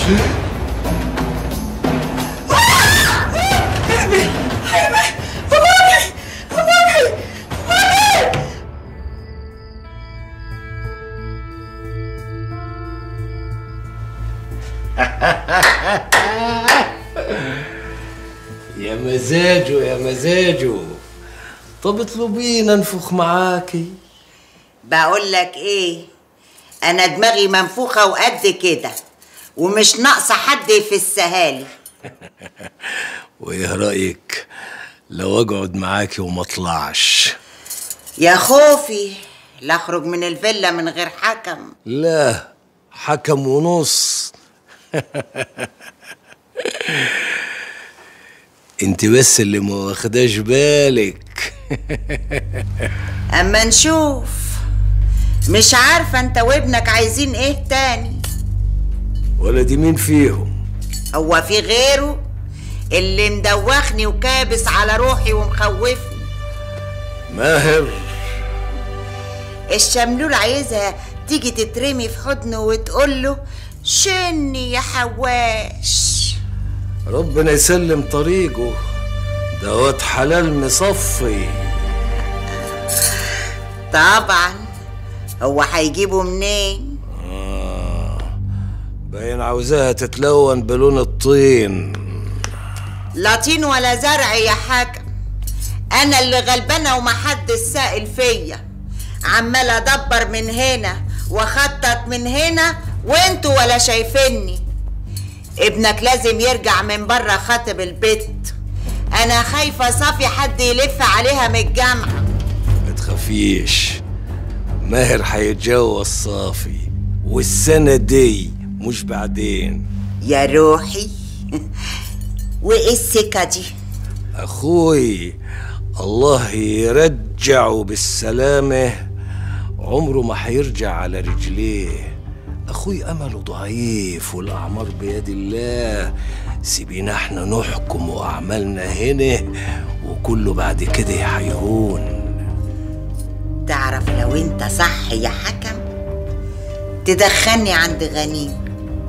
يا مزاجه يا مزاجه طب اطلبينا ننفخ معاكي بقول لك ايه انا دماغي منفوخه وقد كده ومش ناقصه حد يفسها لي وايه رايك لو اقعد معاكي وما اطلعش يا خوفي لا اخرج من الفيلا من غير حكم لا حكم ونص انت بس اللي ما واخداش بالك اما نشوف مش عارفه انت وابنك عايزين ايه تاني ولا دي مين فيهم هو في غيره اللي مدوخني وكابس على روحي ومخوفني ماهر الشملول عايزها تيجي تترمي في حضنه وتقول له شني يا حواش ربنا يسلم طريقه ده واد حلال مصفي طبعا هو هيجيبه منين باين عاوزاها تتلون بلون الطين لا طين ولا زرع يا حاجة انا اللي غلبانه ومحدش سائل فيا عمال ادبر من هنا واخطط من هنا وانتوا ولا شايفيني ابنك لازم يرجع من بره خاطب البيت انا خايفه صافي حد يلف عليها من الجامعه ما تخافيش ماهر هيتجوز صافي والسنة دي مش بعدين يا روحي وايه السكه دي أخوي الله يرجعه بالسلامة عمره ما هيرجع على رجليه أخوي أمله ضعيف والأعمار بيد الله سيبينا احنا نحكم وأعمالنا هنا وكله بعد كده هيهون تعرف لو انت صح يا حكم تدخلني عند غنيم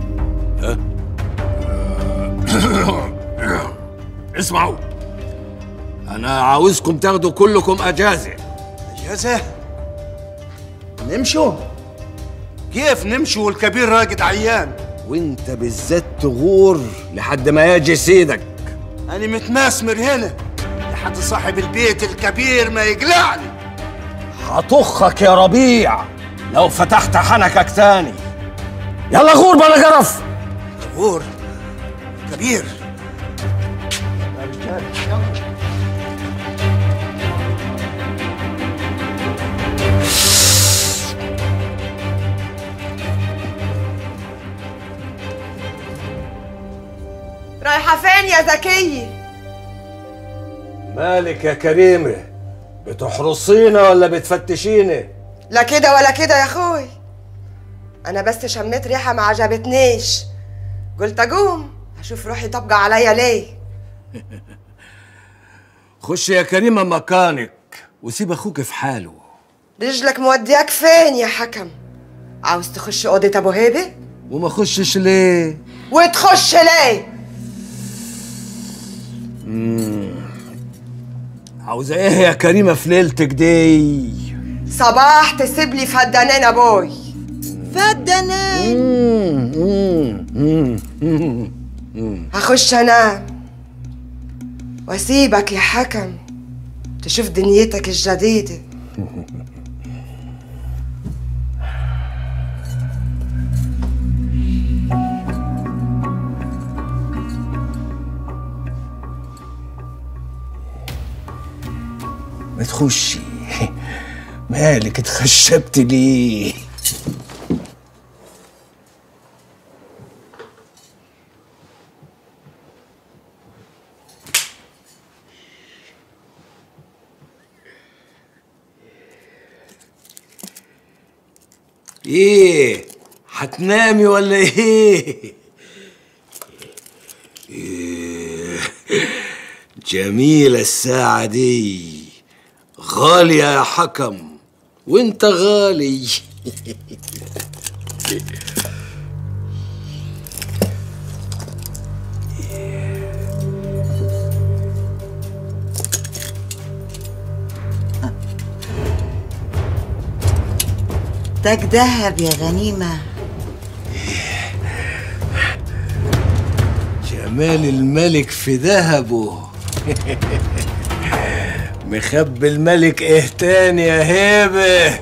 اسمعوا أنا عاوزكم تاخدوا كلكم أجازة اجازه نمشوا كيف نمشوا والكبير راقد عيان وانت بالذات تغور لحد ما يجي سيدك انا متماسمر هنا لحد صاحب البيت الكبير ما يقلعني هطخك يا ربيع لو فتحت حنكك تاني يلا غور بلا قرف غور كبير رايحة فين يا زكية؟ مالك يا كريمة بتحرصينا ولا بتفتشينا لا كده ولا كده يا اخوي انا بس شميت ريحة ما عجبتنيش قلت اقوم اشوف روحي طبقة عليا ليه خش يا كريمة مكانك وسيب أخوك في حاله رجلك مودياك فين يا حكم عاوز تخش اوضة ابو هيبة وما خشش ليه وتخش ليه عاوزة ايه يا كريمة في ليلتك دي صباح تسيب لي فدانين ابوي فدنان هخش انام واسيبك يا حكم تشوف دنيتك الجديدة ما تخشي مالك اتخشبت ليه ايه هتنامي ولا ايه إيه، جميلة الساعة دي غالية يا حكم وانت غالي تاج دهب يا غنيمة جمال الملك في ذهبه مخبي الملك ايه تاني يا هيبه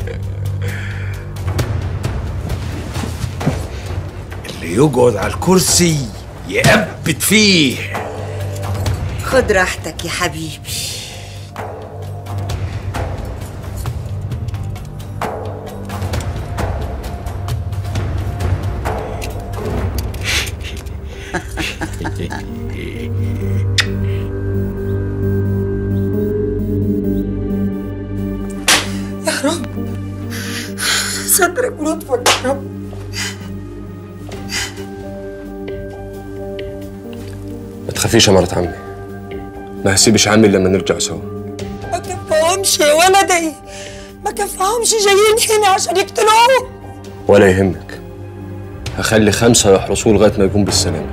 اللي يقعد على الكرسي يأبد فيه خد راحتك يا حبيبي يا رب صدرك ولطفك يا رب ما تخافيش يا مرات عمي ما هسيبش عمي لما نرجع سوا ما كفاهمش يا ولدي ما كفاهمش جايين هنا عشان يقتلوه ولا يهمك هخلي خمسة يحرسوه لغاية ما يقوم بالسلامة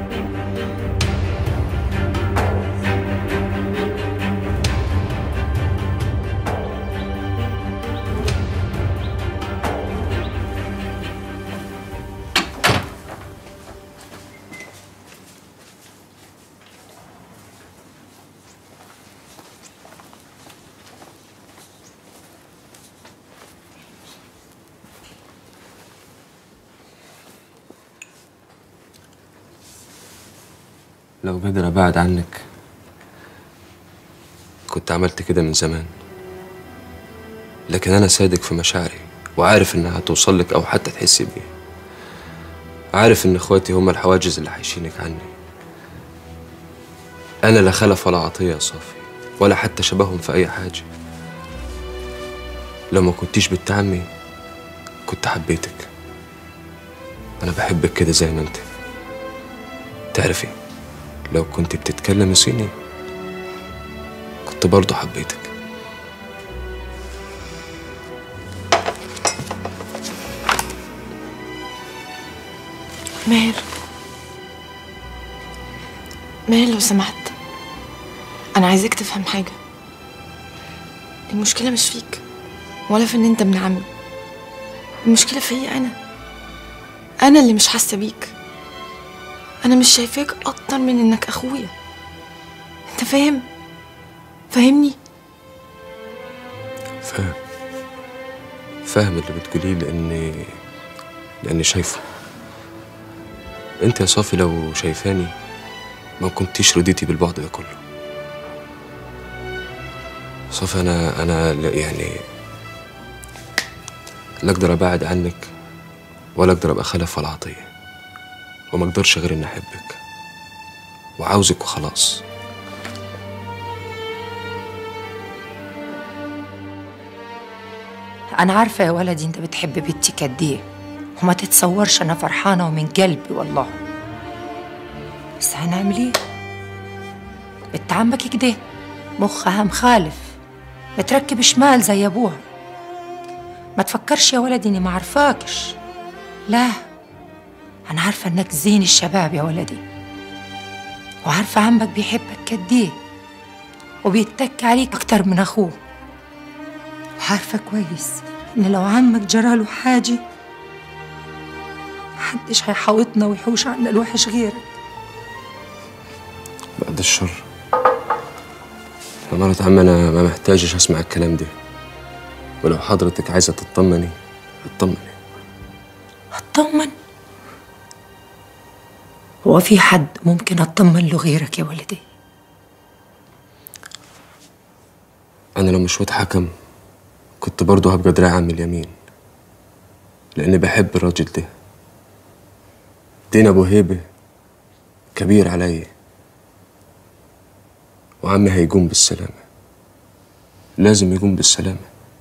لو قادر أبعد عنك كنت عملت كده من زمان لكن أنا صادق في مشاعري وعارف إنها هتوصل لك أو حتى تحسي بيها عارف إن إخواتي هم الحواجز اللي حيشينك عني أنا لا خلف ولا عطية يا صافي ولا حتى شبههم في أي حاجة لو ما كنتيش بنت عمي كنت حبيتك أنا بحبك كده زي ما أنت تعرفي لو كنت بتتكلم صيني كنت برضه حبيتك ماهر ماهر لو سمحت انا عايزاك تفهم حاجه المشكله مش فيك ولا في ان انت ابن عمي المشكله فيا انا انا اللي مش حاسه بيك انا مش شايفاك اكتر من انك اخويا انت فاهم فاهمني فاهم فاهم اللي بتقوليه لأني لأني شايفه أنت يا صافي لو شايفاني ما كنتيش رضيتي بالبعد ده كله صافي أنا أنا لا- يعني لا أقدر أبعد عنك ولا أقدر أبقى خلف ولا عطية وما أقدرش غير إني أحبك وعاوزك وخلاص أنا عارفة يا ولدي أنت بتحب بنتك قد إيه وما تتصورش أنا فرحانة ومن قلبي والله بس هنعمل إيه؟ بنت عمك كده مخها مخالف بتركب شمال زي أبوها ما تفكرش يا ولدي إني ما عارفاكش لا أنا عارفة إنك زين الشباب يا ولدي وعارفة عمك بيحبك قد إيه وبيتك عليك أكتر من أخوه عارفة كويس إن لو عمك جراله حاجة محدش هيحاوطنا ويحوش عنا الوحش غيرك بعد الشر يا مرات عم انا ما محتاجش اسمع الكلام ده ولو حضرتك عايزه تطمني اطمني اطمن هو في حد ممكن اطمن له غيرك يا ولدي انا لو مش واد حكم كنت برضه هبقى دراع عم اليمين لاني بحب الراجل ده دين ابو هيبه كبير عليا وعمي هيقوم بالسلامه لازم يقوم بالسلامه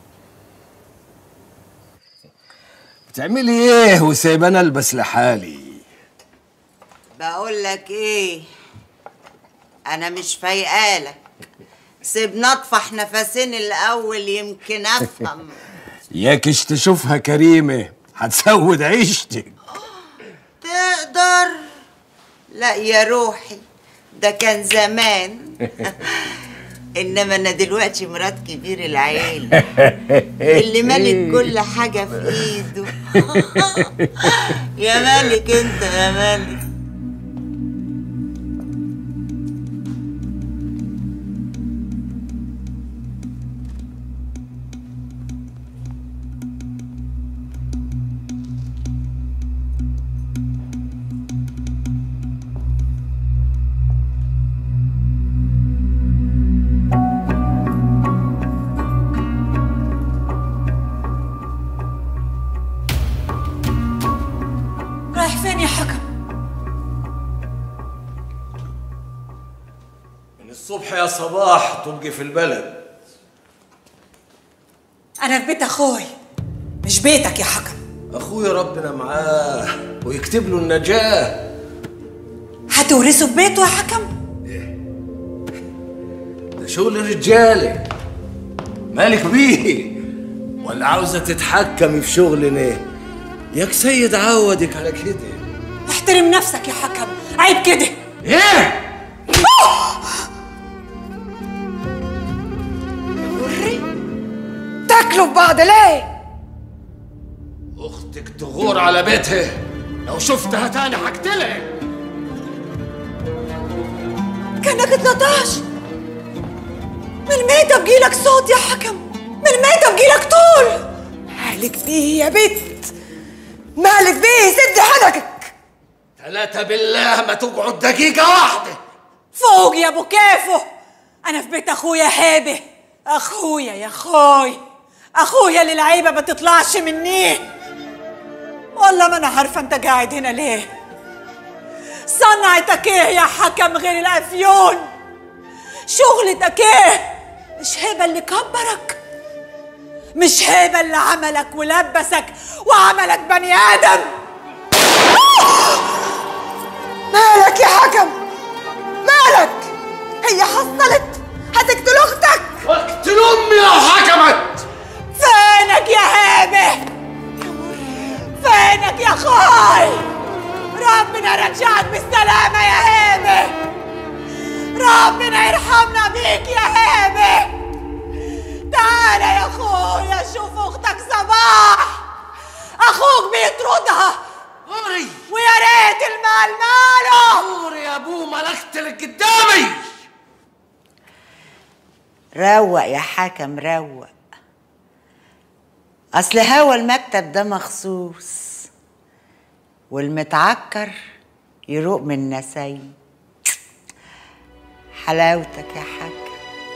بتعملي ايه وسايبانا البس لحالي بقول لك ايه انا مش فايقالك سيبنا اطفح نفسين الاول يمكن افهم ياكش تشوفها كريمة هتسود عيشتك تقدر لا يا روحي ده كان زمان انما انا دلوقتي مرات كبير العيلة اللي ملك كل حاجة في ايده يا مالك انت يا مالك رايح فين يا حكم من الصبح يا صباح تبقي في البلد انا في بيت اخوي مش بيتك يا حكم اخويا ربنا معاه ويكتب له النجاه هتورثه في بيته يا حكم ده شغل رجاله مالك بيه ولا عاوزه تتحكمي في شغلنا ياك سيد عودك على كده احترم نفسك يا حكم عيب كده ايه تاكلوا في بعض ليه؟ اختك تغور على بيتها لو شفتها تاني هقتلها كانك اتلطاش من الميتة بجيلك صوت يا حكم من الميتة بجيلك طول مالك بيه يا بت مالك بيه سد حنكك ثلاثة بالله ما تقعد دقيقة واحدة فوق يا ابو كيفو انا في بيت اخويا هيبه اخويا يا اخوي اخويا اللي العيبه ما تطلعش مني والله ما انا عارفه انت قاعد هنا ليه صنعتك ايه يا حكم غير الافيون شغلتك ايه مش هيبه اللي كبرك مش هيبه اللي عملك ولبسك وعملك بني ادم مالك يا حكم مالك هي حصلت هتقتل اختك واقتل امي لو حكمت فينك يا هيبه فينك يا اخوي ربنا رجعك بالسلامة يا هيبة ربنا يرحمنا بيك يا هيبة تعالى يا اخويا شوف اختك صباح اخوك بيطردها غوري ويا ريت المال ماله غوري يا ابو ما اقتلك قدامي روق يا حكم روق اصل هوا المكتب ده مخصوص والمتعكر يروق من نسايم حلاوتك يا حكم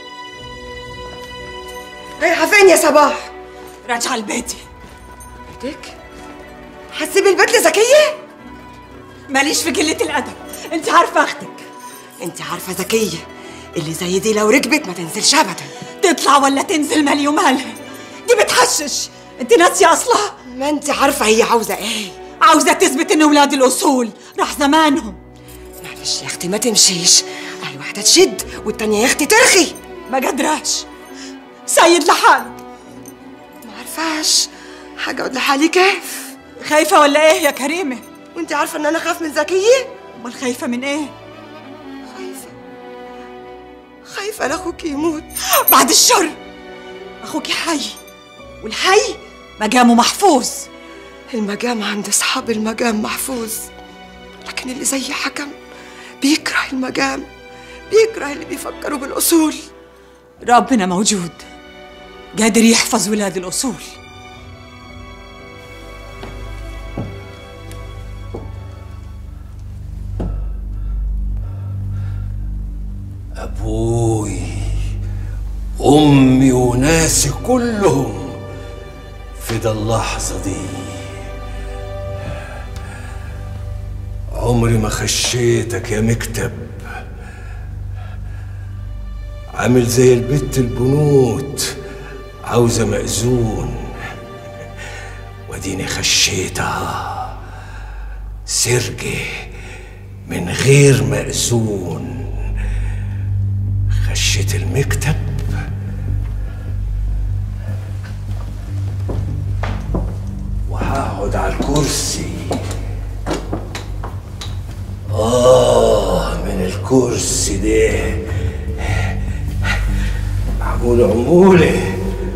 رايحة فين يا صباح؟ راجعة لبيتي بيتك؟ هتسيبي البيت لزكية؟ ماليش في قلة الأدب انت عارفة اختك انت عارفة زكية اللي زي دي لو ركبت ما تنزلش ابدا تطلع ولا تنزل مالي ومالها دي بتحشش انت ناسية اصلها ما انت عارفة هي عاوزة ايه عاوزة تثبت ان ولاد الاصول راح زمانهم معلش يا اختي ما تمشيش اهل واحدة تشد والتانية يا اختي ترخي ما قدراش سيد لحالك ما عارفاش هقعد لحالي كيف خايفة ولا ايه يا كريمة وانت عارفة ان انا خاف من زكية امال خايفة من ايه خايفة خايفة لاخوك يموت بعد الشر اخوك حي والحي مقامه محفوظ المقام عند اصحاب المقام محفوظ لكن اللي زي حكم بيكره المقام بيكره اللي بيفكروا بالاصول ربنا موجود قادر يحفظ ولاد الاصول ابوي امي وناسي كلهم في اللحظه دي عمري ما خشيتك يا مكتب عامل زي البت البنوت عاوزة مأذون وديني خشيتها سرقة من غير مأذون خشيت المكتب وهقعد على الكرسي آه من الكرسي ده عمولة عمولة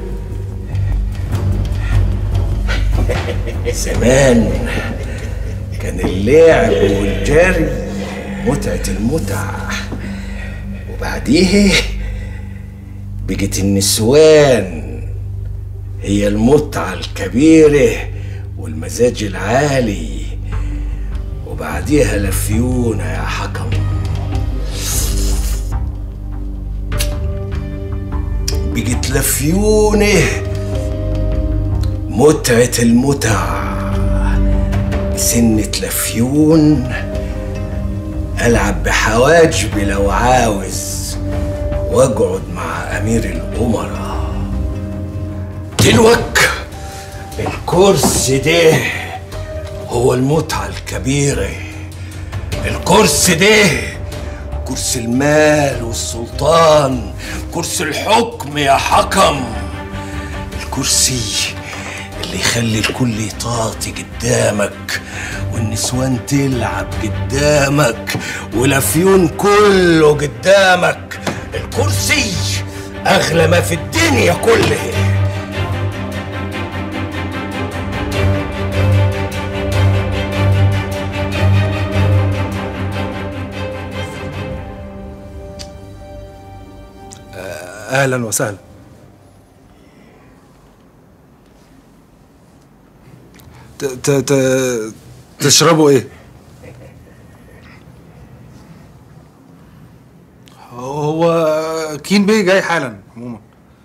زمان كان اللعب والجري متعة المتع وبعديه بقت النسوان هي المتعة الكبيرة والمزاج العالي وبعديها لفيونا يا حكم بقت لفيونة متعة المتع سنة لفيون ألعب بحواجبي لو عاوز وأقعد مع أمير الأمراء دلوك الكرسي ده هو المتعة الكبيرة الكرسي ده كرسي المال والسلطان كرسي الحكم يا حكم الكرسي اللي يخلي الكل يطاطي قدامك والنسوان تلعب قدامك والافيون كله قدامك الكرسي اغلى ما في الدنيا كلها اهلا وسهلا ت ت ت تشربوا ايه هو كين بيه جاي حالا عموما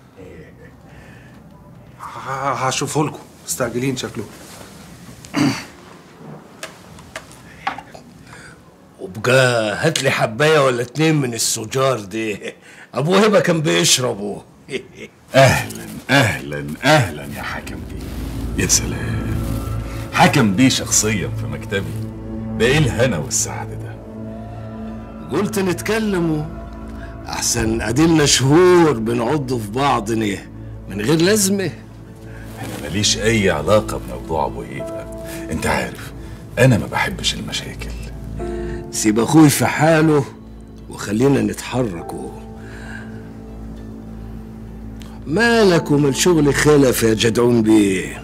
ه- هشوفه لكم مستعجلين شكله وبقى هات لي حبايه ولا اتنين من السجار دي ابو هبه كان بيشربوا اهلا اهلا اهلا يا حكم بيه يا سلام حكم بيه شخصيا في مكتبي ده ايه الهنا والسعاده ده قلت نتكلموا احسن اديلنا شهور بنعض في بعضنا من غير لازمه انا ماليش اي علاقه بموضوع ابو هيبه انت عارف انا ما بحبش المشاكل سيب اخوي في حاله وخلينا نتحركوا مالك ومن شغل خلف يا جدعون بيه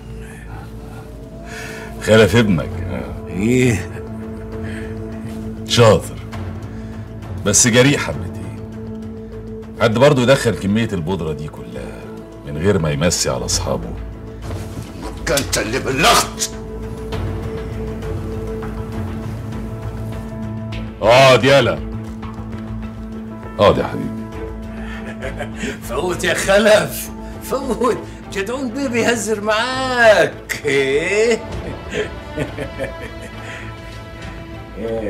خلف ابنك آه. ايه شاطر بس جريء حبتين حد برضه يدخل كميه البودره دي كلها من غير ما يمسي على اصحابه انت اللي بلغت اقعد يالا اقعد يا حبيبي فوت يا خلف فوت جدعون بيه بيهزر معاك ايه إيه.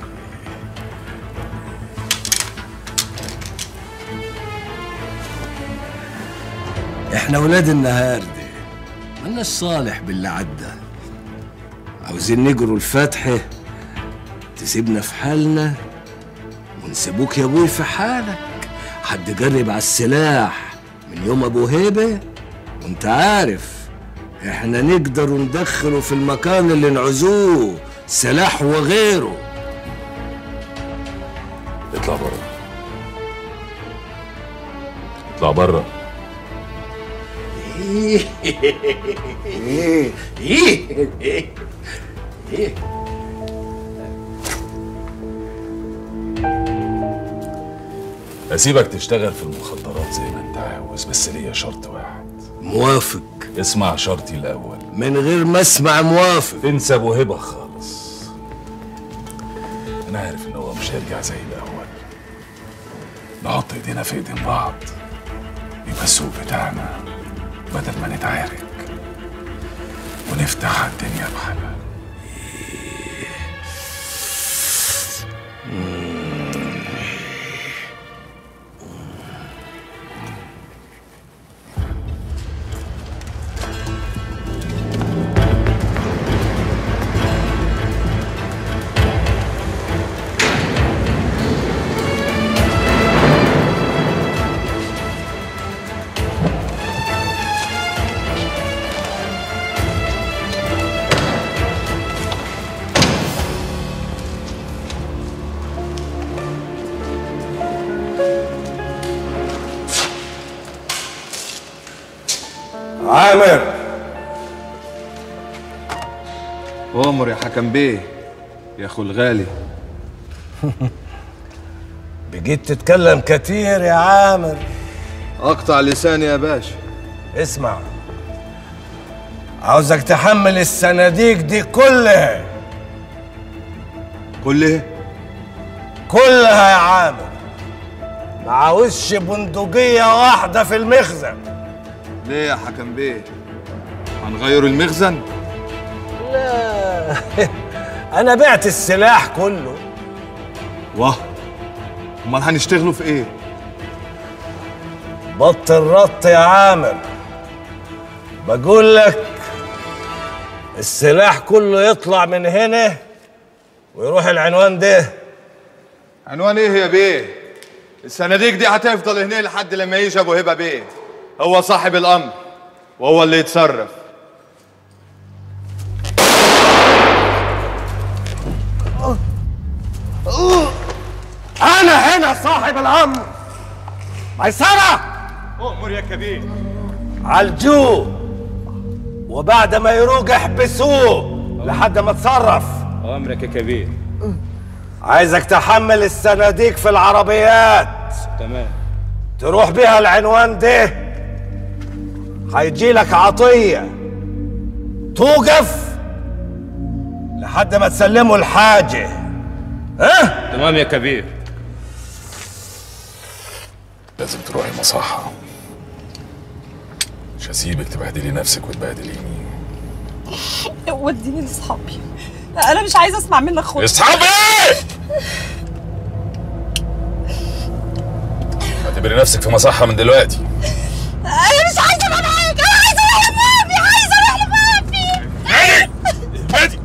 احنا ولاد النهار دي مالناش صالح باللي عدى عاوزين نجروا الفتحة تسيبنا في حالنا ونسيبوك يا ابوي في حالك حد جرب على السلاح من يوم ابو هيبه وانت عارف احنا نقدر ندخله في المكان اللي نعوزوه سلاح وغيره اطلع بره اطلع بره ايه ايه ايه ايه اسيبك تشتغل في المخدرات زي ما انت عاوز بس ليا شرط واحد موافق اسمع شرطي الاول من غير ما اسمع موافق تنسى ابو هبه خالص انا عارف ان هو مش هيرجع زي الاول نحط ايدينا في ايدين بعض يبقى السوق بتاعنا بدل ما نتعارك ونفتح على الدنيا بحالها عامر أمر يا حكم بيه يا أخو الغالي بقيت تتكلم كتير يا عامر أقطع لساني يا باشا اسمع عاوزك تحمل الصناديق دي كلها كلها كلها يا عامر ما عاوزش بندقية واحدة في المخزن ليه يا حكم بيه هنغير المخزن لا أنا بعت السلاح كله واه امال هنشتغلوا في ايه بطل رط يا عامر بقول لك السلاح كله يطلع من هنا ويروح العنوان ده عنوان ايه يا بيه الصناديق دي هتفضل هنا لحد لما يجي ابو هبه بيه هو صاحب الامر وهو اللي يتصرف أنا هنا صاحب الأمر ميسرة امر يا كبير عالجوه وبعد ما يروق احبسوه لحد ما اتصرف امرك يا كبير عايزك تحمل الصناديق في العربيات تمام تروح بيها العنوان ده هيجي لك عطية توقف لحد ما تسلموا الحاجة ها؟ تمام يا كبير لازم تروحي مصحة مش هسيبك تبهدلي نفسك وتبهدليني وديني لاصحابي انا مش عايزه اسمع منك خالص اصحابي اعتبري نفسك في مصحة من دلوقتي انا مش عايزه ابقى معاك انا عايزه اروح لبابي عايزه اروح لبابي هادي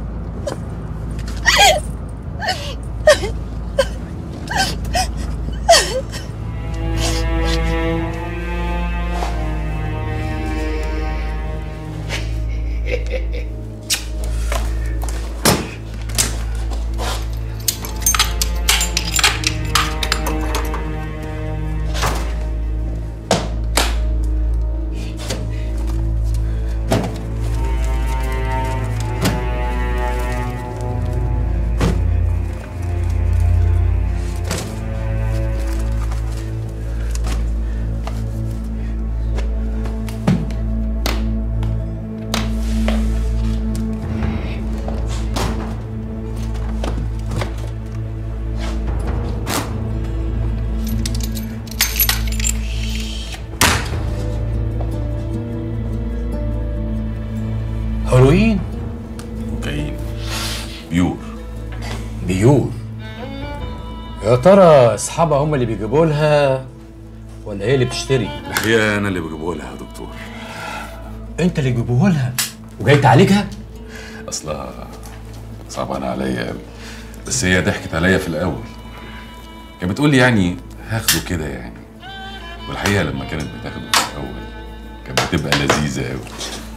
هيروين كوكايين بيور بيور يا ترى اصحابها هم اللي بيجيبوا لها ولا هي اللي بتشتري الحقيقة أنا اللي بجيبه لها يا دكتور انت اللي بيجيبوه لها وجاي تعالجها أصلها صعبانة عليا أوي بس هي ضحكت عليا في الأول كانت بتقول لي يعني هاخده كده يعني والحقيقة لما كانت بتاخده في الأول كانت بتبقى لذيذة أوي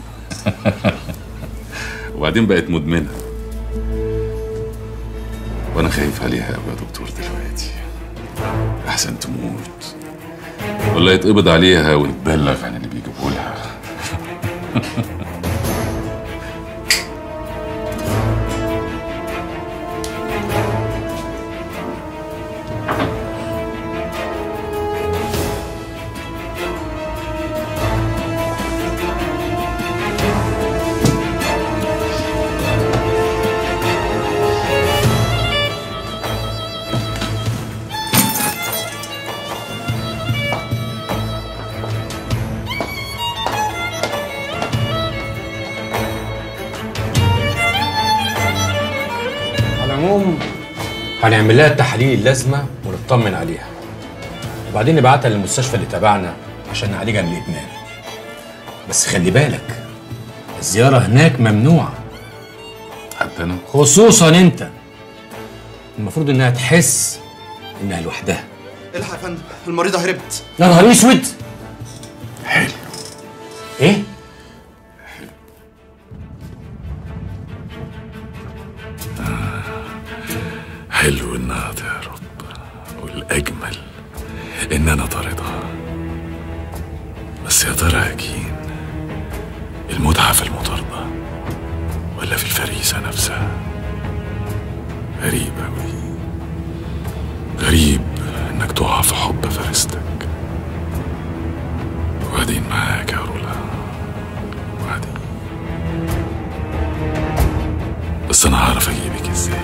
وبعدين بقت مدمنة وأنا خايف عليها أوي يا دكتور دلوقتي أحسن تموت ولا يتقبض عليها ويتبلغ عن اللي بيجيبوا لها على العموم هنعمل لها التحاليل اللازمه ونطمن عليها وبعدين نبعتها للمستشفى اللي تبعنا عشان نعالجها من الادمان بس خلي بالك الزياره هناك ممنوعه حتى أنا خصوصا انت المفروض انها تحس انها لوحدها الحق يا فندم المريضة هربت يا نهار اسود حلو ايه حلو انها تهرب والاجمل ان انا طاردها بس يا ترى يا كين في المطاردة ولا في الفريسة نفسها غريب أوي غريب إنك تقع في حب فريستك وبعدين معاك يا رولا وبعدين بس أنا هعرف أجيبك إزاي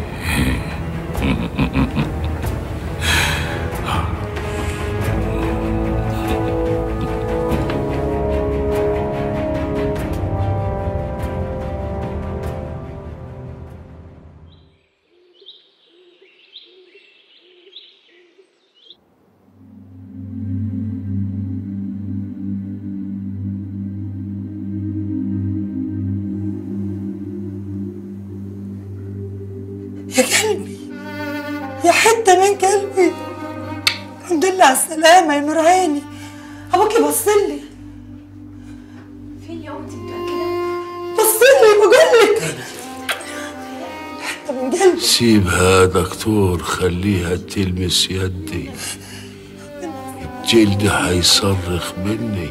يا قلبي يا حتة من قلبي الحمد لله على السلامة يا نور عيني أبوكي بصلي فين يا أختي متأكدة؟ بصلي بقولك حتة من قلبي سيبها يا دكتور خليها تلمس يدي الجلد هيصرخ مني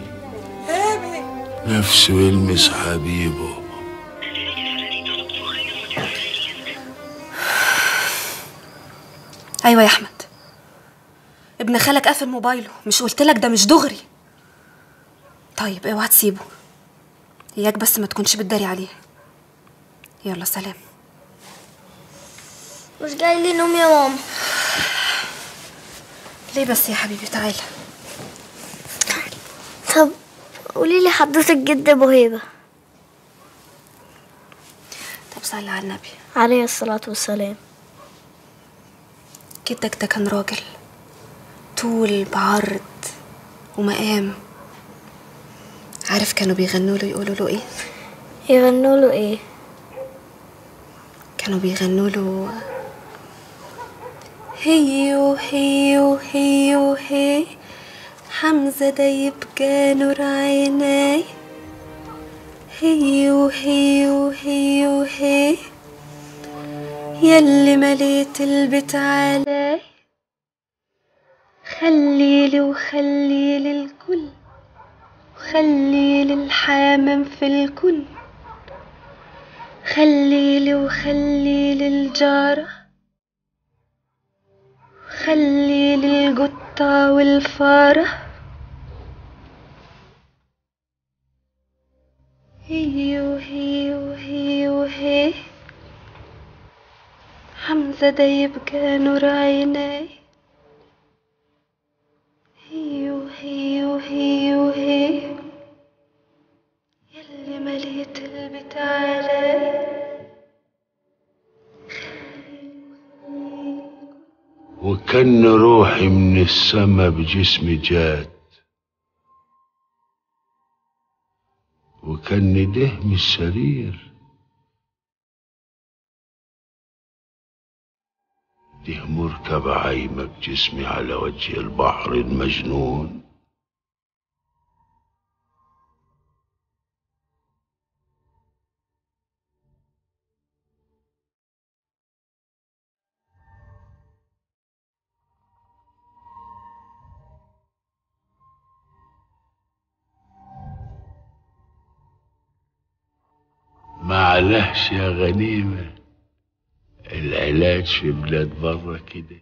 نفسه يلمس حبيبه ايوه يا احمد ابن خالك قافل موبايله مش قلتلك ده مش دغري طيب اوعى تسيبه اياك بس ما تكونش بتداري عليه يلا سلام مش جاي لي نوم يا ماما ليه بس يا حبيبي تعالى طب قولي لي حدوته الجد ابو هيبه طب صلي على النبي عليه الصلاه والسلام جدك ده كان راجل طول بعرض ومقام عارف كانوا بيغنوا له يقولوا له ايه يغنوا له ايه كانوا بيغنوا له هيو هيو هيو هي حمزة ده يبقى نور عيناي هيو هيو هيو هي يلي مليت البيت علي خليلي وخليلي الكل وخليلي الحمام في الكل خليلي وخليلي الجارة خليلي القطة والفارة هيو هيو هيو هي حمزة ده يبقى نور عيناي هيو هيو هيو هي يلي مليت البيت علي وكان روحي من السما بجسمي جات وكان ده من السرير ده مركب عايمة بجسمي على وجه البحر المجنون معلش يا غنيمة العلاج في بلاد برا كده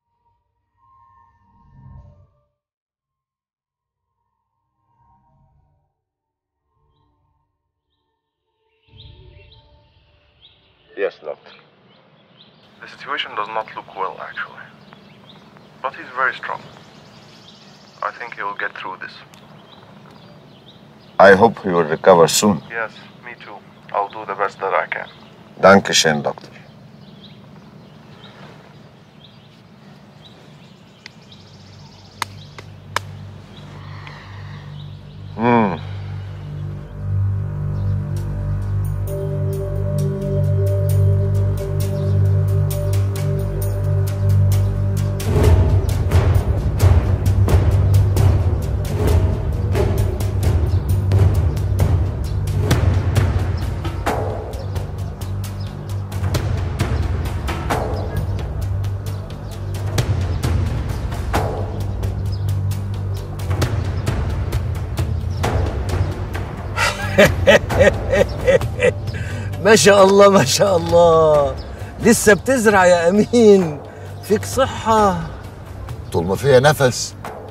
Yes, doctor. The situation does not look well, actually. But he's very strong. I think he will get through this. I hope he will recover soon. Yes, me too. I'll do the best that I can. Dankeschön, Doktor. Hmm. ما شاء الله ما شاء الله لسه بتزرع يا امين فيك صحه طول ما فيها نفس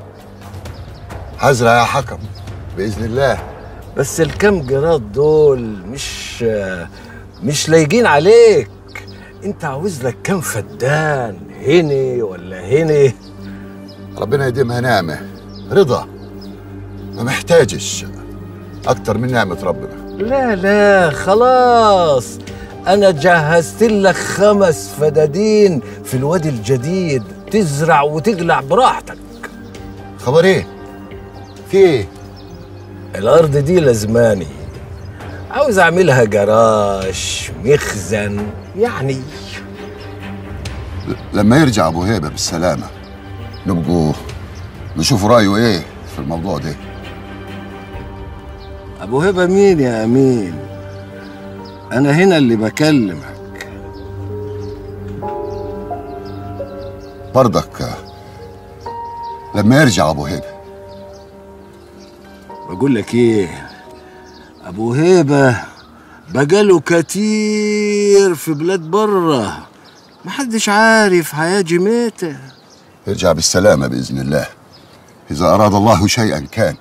هزرع يا حكم باذن الله بس الكم جراد دول مش مش لايقين عليك انت عاوز لك كم فدان هني ولا هني ربنا يديمها نعمه رضا ما محتاجش اكتر من نعمه ربنا لا لا خلاص انا جهزت لك خمس فدادين في الوادي الجديد تزرع وتقلع براحتك خبر ايه في ايه الارض دي لزماني عاوز اعملها جراج مخزن يعني لما يرجع ابو هيبه بالسلامه نبقوا نشوف رايه ايه في الموضوع ده ابو هبه مين يا امين انا هنا اللي بكلمك برضك لما يرجع ابو هيبه بقول لك ايه ابو هيبه بقاله كتير في بلاد بره محدش عارف هيجي متى يرجع بالسلامه باذن الله اذا اراد الله شيئا كان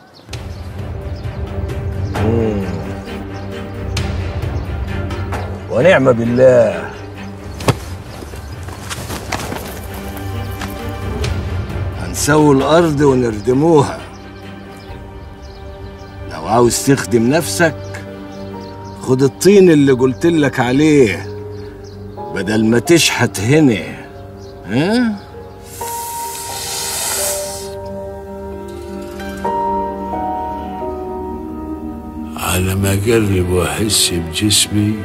مم. ونعم بالله هنسوي الأرض ونردموها لو عاوز تخدم نفسك خد الطين اللي قلت لك عليه بدل ما تشحت هنا ها؟ على ما أقرب وأحس بجسمي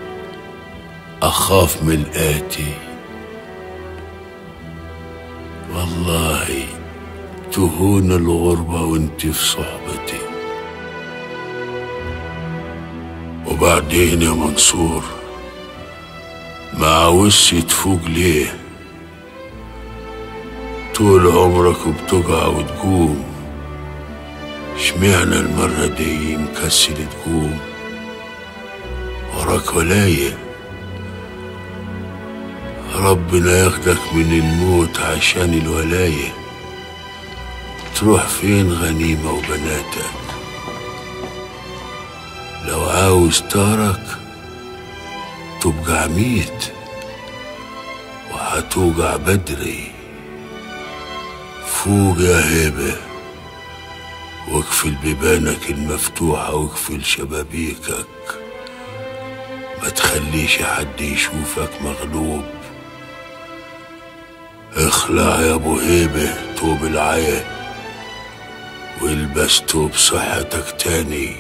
أخاف من الآتي والله تهون الغربة وانت في صحبتي وبعدين يا منصور ما عاوزش تفوق ليه طول عمرك بتقع وتقوم اشمعنى المرة دي مكسل تقوم وراك ولاية ربنا ياخدك من الموت عشان الولاية تروح فين غنيمة وبناتك لو عاوز تارك تبقى عميد وهتوجع بدري فوق يا هبه واقفل بيبانك المفتوحة واقفل شبابيكك ما تخليش حد يشوفك مغلوب اخلع يا ابو هيبة توب العيا والبس توب صحتك تاني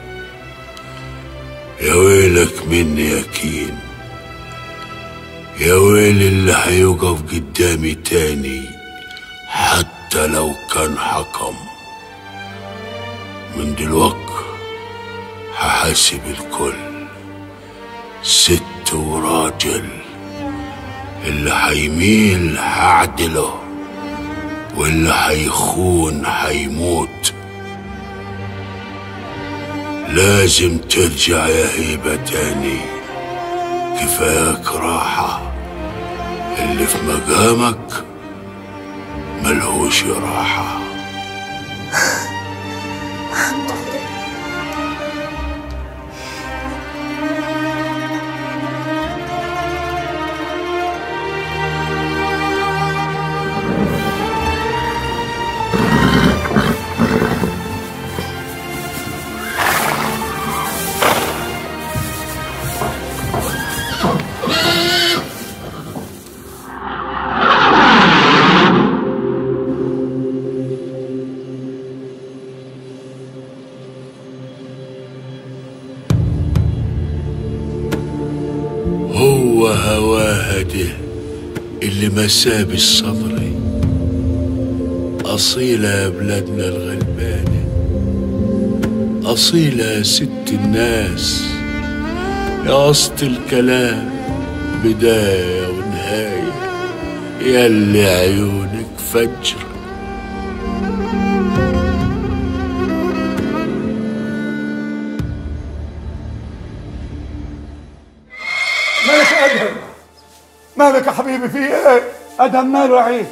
يا ويلك مني يا كين يا ويل اللي هيقف قدامي تاني حتى لو كان حكم من دلوقت هحاسب الكل ست وراجل اللي هيميل هعدله واللي هيخون هيموت لازم ترجع يا هيبة تاني كفاياك راحة اللي في مقامك ملهوش راحه هو هواها ده اللي مساه بالصبر أصيلة يا بلادنا الغلبانة أصيلة يا ست الناس يا وسط الكلام بداية ونهاية ياللي عيونك فجر ادهم مالك يا حبيبي في ايه ادهم ماله يا عيد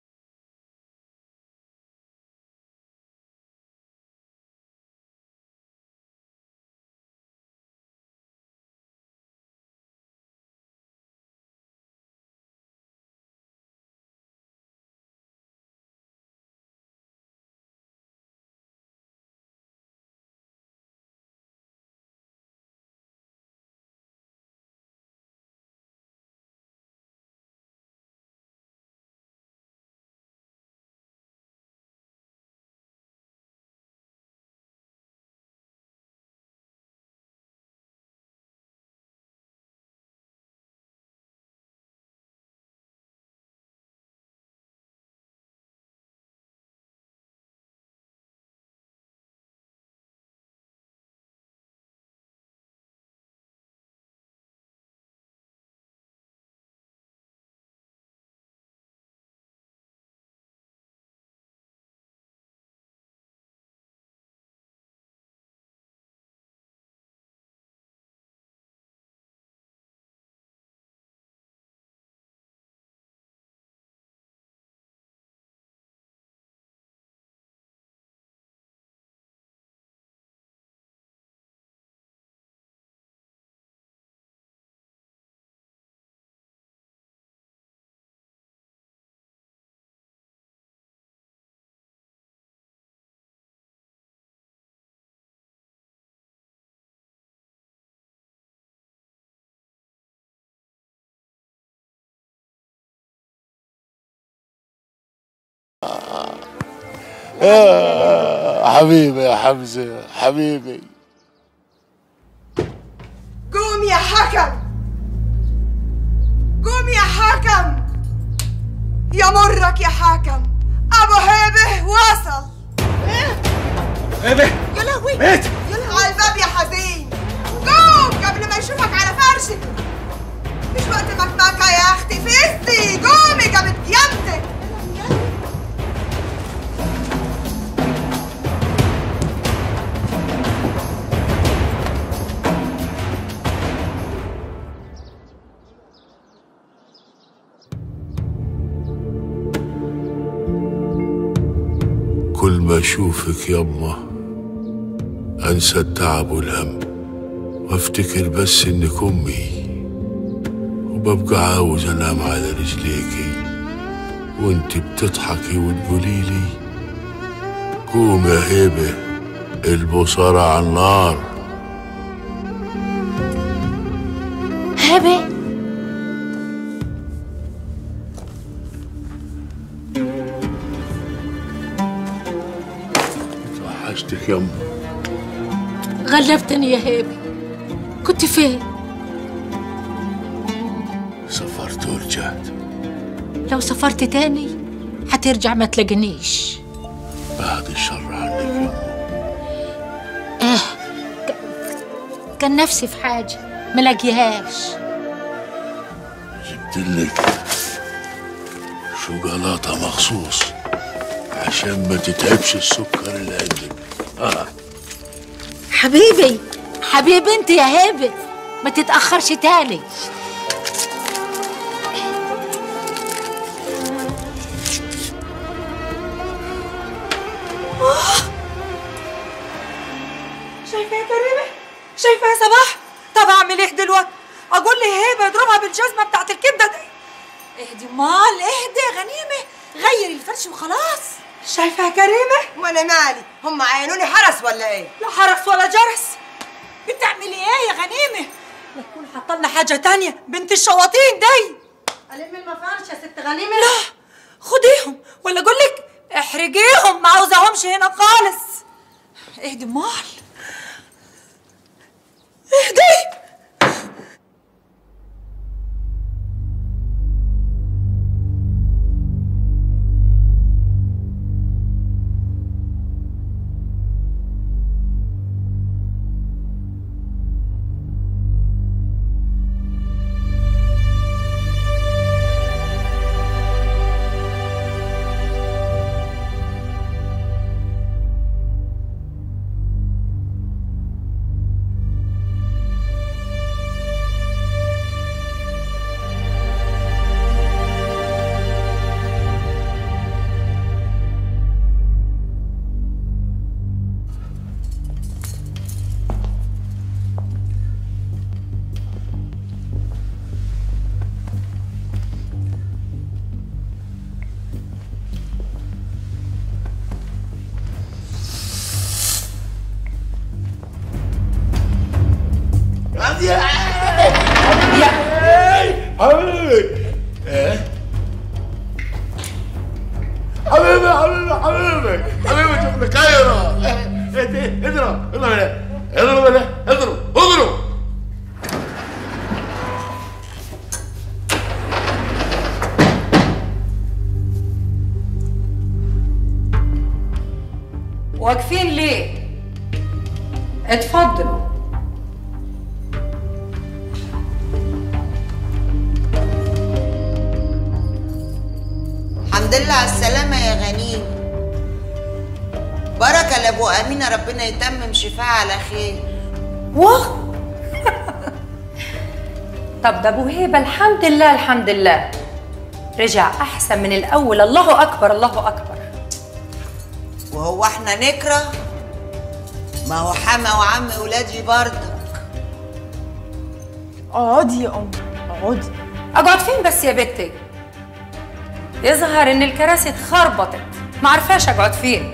آه حبيبي يا حمزة حبيبي قوم يا حكم قوم يا حكم يا مرك يا حكم ابو هيبه وصل هيبه يا لهوي ميت. يلا على الباب يا حزين قوم قبل ما يشوفك على فرشك مش وقت مكمكة يا اختي فزي قومي قبل قيامتك كل ما اشوفك يما انسى التعب والهم وافتكر بس انك امي وببقى عاوز انام على رجليكي وانت بتضحكي وتقوليلي قوم يا هيبه البصارة على النار هبه وحشتك يما غلبتني يا هيبه كنت فين سافرت ورجعت لو سافرت تاني هترجع ما تلاقينيش بعد الشر عنك يما اه ك- كان نفسي في حاجه ملاقيهاش جبتلك شوكولاتة مخصوص عشان ما تتعبش السكر اللي عندك اه حبيبي حبيبي انت يا هبه ما تتاخرش تاني شايفة يا كريمة؟ شايفة يا صباح؟ طب اعمل ايه دلوقتي؟ اقول لهيبة اضربها بالجزمة بتاعت الكبدة دي اهدي مال اهدي يا غنيمة غيري الفرش وخلاص شايفة يا كريمة؟ وانا مالي هم عينوني حرس ولا ايه؟ لا حرس ولا جرس بتعملي ايه يا غنيمة؟ لا تكون حاطه لنا حاجة تانية بنت الشواطين دي ألم المفارش يا ست غنيمة لا خديهم ولا اقول لك احرجيهم ما عاوزاهمش هنا خالص اهدي مال اهدي حبيبي ايه حبيبي حبيبي حبيبي حبيبي شوف لك كايرة اضرب اضرب اضرب اضرب اضرب اضرب واقفين ليه اتفضلوا الحمد لله على السلامة يا غنيم بركة لأبو أمينة ربنا يتمم شفاعة على خير واه طب ده ابو هيبه الحمد لله الحمد لله رجع احسن من الاول الله اكبر الله اكبر وهو احنا نكره ما هو حما وعم ولادي برضه اقعدي يا ام اقعدي اقعد فين بس يا بنتي يظهر ان الكراسي اتخربطت ما عرفاش اقعد فين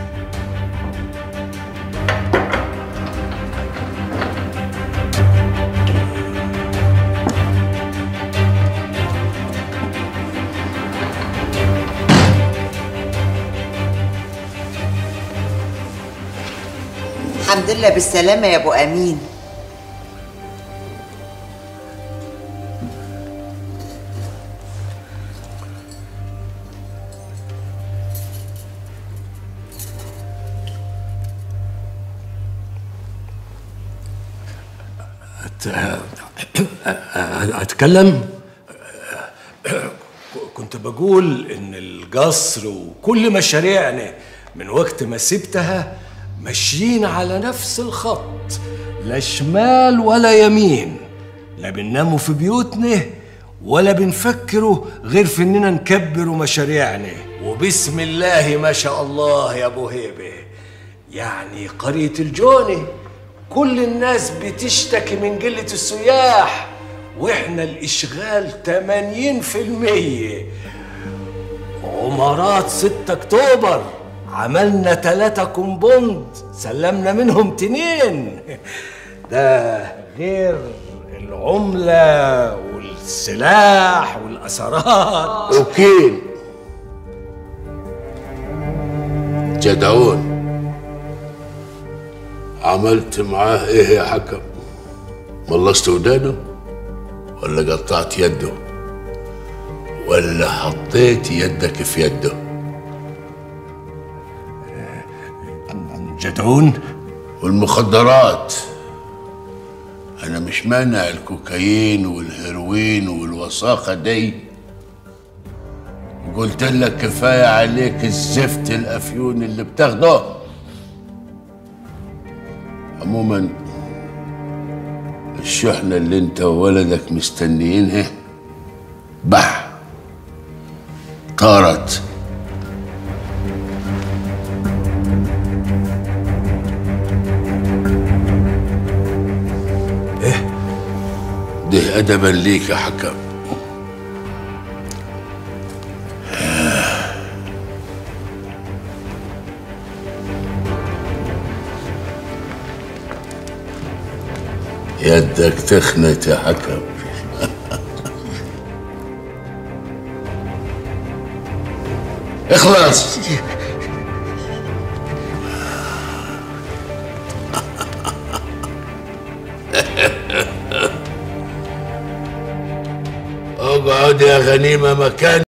الحمد لله بالسلامة يا أبو أمين اتكلم كنت بقول ان القصر وكل مشاريعنا من وقت ما سبتها ماشيين على نفس الخط لا شمال ولا يمين لا بنناموا في بيوتنا ولا بنفكروا غير في اننا نكبروا مشاريعنا وبسم الله ما شاء الله يا ابو هيبه يعني قرية الجونة كل الناس بتشتكي من قلة السياح واحنا الاشغال 80% عمارات 6 اكتوبر عملنا ثلاثة كومبوند سلمنا منهم تنين ده غير العملة والسلاح والأسرات وكيل جدعون عملت معاه ايه يا حكم ملصت ودانه ولا قطعت يده ولا حطيت يدك في يده جدعون والمخدرات انا مش مانع الكوكايين والهيروين والوساخه دي قلت لك كفايه عليك الزفت الافيون اللي بتاخده عموما الشحنه اللي انت وولدك مستنيينها بح طارت ده أدبا ليك يا حكم يدك تخنت يا حكم اخلص اقعد يا غنيمة مكان